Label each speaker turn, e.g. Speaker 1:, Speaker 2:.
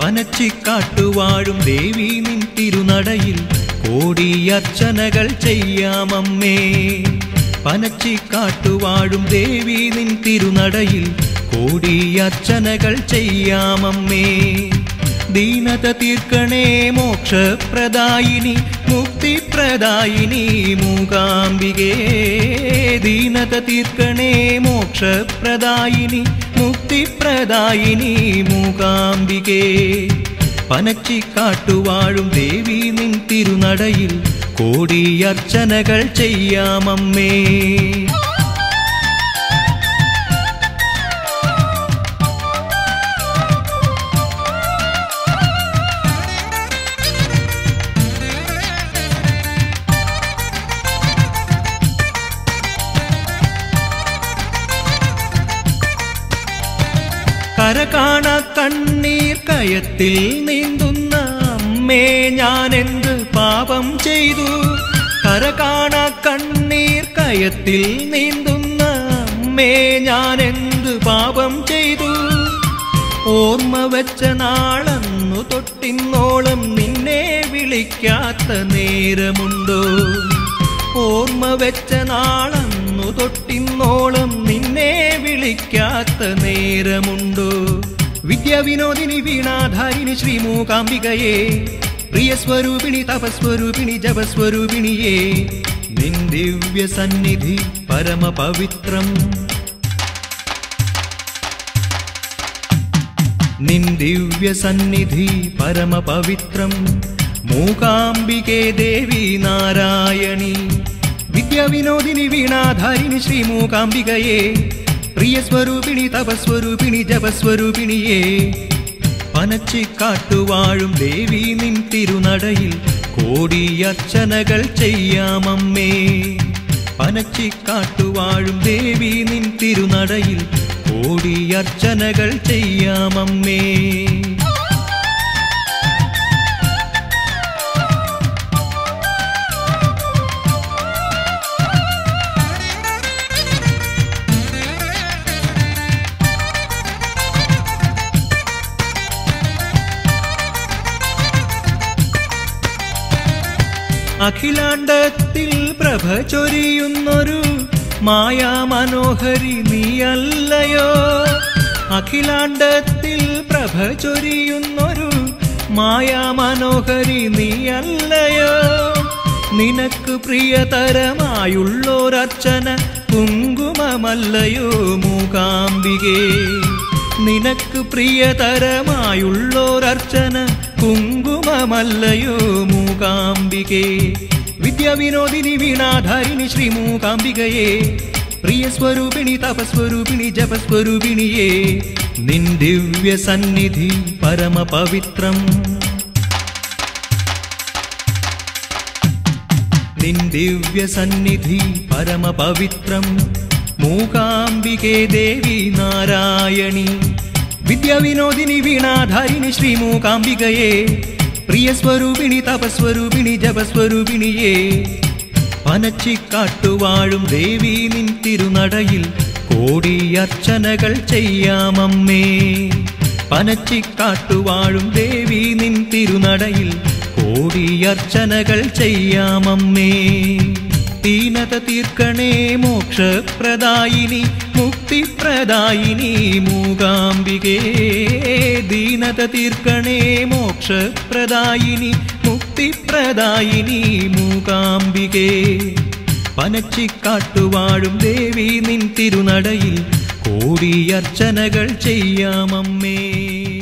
Speaker 1: പനച്ചിക്കാട്ടുവാഴും ദേവി നിൻ തിരുനടയിൽ കോടിയർച്ചനകൾ ചെയ്യാമമ്മേ പനച്ചിക്കാട്ടുവാഴും ദേവി നിൻ തിരുനടയിൽ കോടിയർച്ചനകൾ ചെയ്യാമമ്മേ ദീനത തീർക്കണേ മോക്ഷപ്രദായിനി മുക്തിപ്രദായിനി മൂകാംബികേ ദീനത തീർക്കണേ മോക്ഷപ്രദായിനി മുക്തിപ്രദായിനി മൂകാംബികേ പനച്ചിക്കാട്ടുവാഴും ദേവി നിൻ തിരുനടയിൽ കോടിയർച്ചനകൾ ചെയ്യാമമ്മേ കരകാണ കണ്ണീർ കയത്തിൽ നീന്തുന്ന അമ്മേ ഞാൻ എന്ത് പാപം ചെയ്തു കരകാണ കണ്ണീർ കയത്തിൽ നീന്തുന്ന അമ്മേ ഞാൻ എന്ത് പാപം ചെയ്തു ഓർമ്മ വെച്ച നാളന്നു തൊട്ടിന്നോളം നിന്നെ വിളിക്കാത്ത നേരമുണ്ടോ ഓർമ്മ വെച്ച നാളന്നു തൊട്ടിന്നോളം നിന്നെ വിളിക്കാത്ത നേരമുണ്ടോ വിദ്യാവിനോദിനി വീണാധാരിണി ശ്രീമൂകാംബികയെ പ്രിയസ്വരൂപിണി തപസ്വരൂപിണി ജപസ്വരൂപിണിയേ നിൻ ദിവ്യ സന്നിധി പരമപവിത്രം നിൻ ദിവ്യ സന്നിധി പരമപവിത്രം മൂകാംബികേ ദേവി നാരായണി വിദ്യാവിനോദിനി വീണാധാരിണി ശ്രീ മൂകാംബികയെ പ്രിയസ്വരൂപിണി തപസ്വരൂപിണി ജപസ്വരൂപിണിയേ പനച്ചിക്കാട്ടുവാഴും ദേവി നിൻ തിരുനടയിൽ കോടിയർച്ചനകൾ ചെയ്യാമമ്മേ പനച്ചിക്കാട്ടുവാഴും ദേവി നിൻ തിരുനടയിൽ കോടിയർച്ചനകൾ ചെയ്യാമമ്മേ അഖിലാണ്ടത്തിൽ പ്രഭ ചൊരിയുന്നൊരു മായാമനോഹരി നീയല്ലയോ അഖിലാണ്ടത്തിൽ പ്രഭ ചൊരിയുന്നൊരു മായാമനോഹരി നീയല്ലയോ നിനക്ക് പ്രിയതരമായുള്ളൊരർച്ചന കുങ്കുമമല്ലയോ മൂകാംബികേ നിനക്ക് പ്രിയതരമായുള്ളൊരർച്ചന കുങ്കുമമല്ലയോ മൂകാംബികേ വിദ്യാവിനോദിനി വീണാധാരിണി ശ്രീ മൂകാംബികയെ പ്രിയസ്വരൂപിണി തപസ്വരൂപിണി ജപസ്വരൂപിണിയേ നിൻ ദിവ്യ സന്നിധി പരമപവിത്രം നിൻ ദിവ്യ സന്നിധി പരമപവിത്രം മൂകാംബികേ ദേവി നാരായണി വിദ്യാവിനോദിനി വീണാധാരിണി ശ്രീ മൂകാംബികയെ പ്രിയസ്വരൂപിണി തപസ്വരൂപിണി ജപസ്വരൂപിണിയേ പനച്ചിക്കാട്ടുവാഴും ദേവി നിൻ തിരുനടയിൽ കോടിയർച്ചനകൾ ചെയ്യാമമ്മേ പനച്ചിക്കാട്ടുവാഴും ദേവി നിൻ തിരുനടയിൽ കോടിയർച്ചനകൾ ചെയ്യാമമ്മേ ദീനത തീർക്കണേ മോക്ഷപ്രദായിനി മുക്തിപ്രദായിനി മൂകാംബികേ ദീനത തീർക്കണേ മോക്ഷപ്രദായിനി മുക്തിപ്രദായിനി മൂകാംബികേ പനച്ചിക്കാട്ടുവാഴും ദേവി നിൻ തിരുനടയിൽ കോടിയർച്ചനകൾ ചെയ്യാമമ്മേ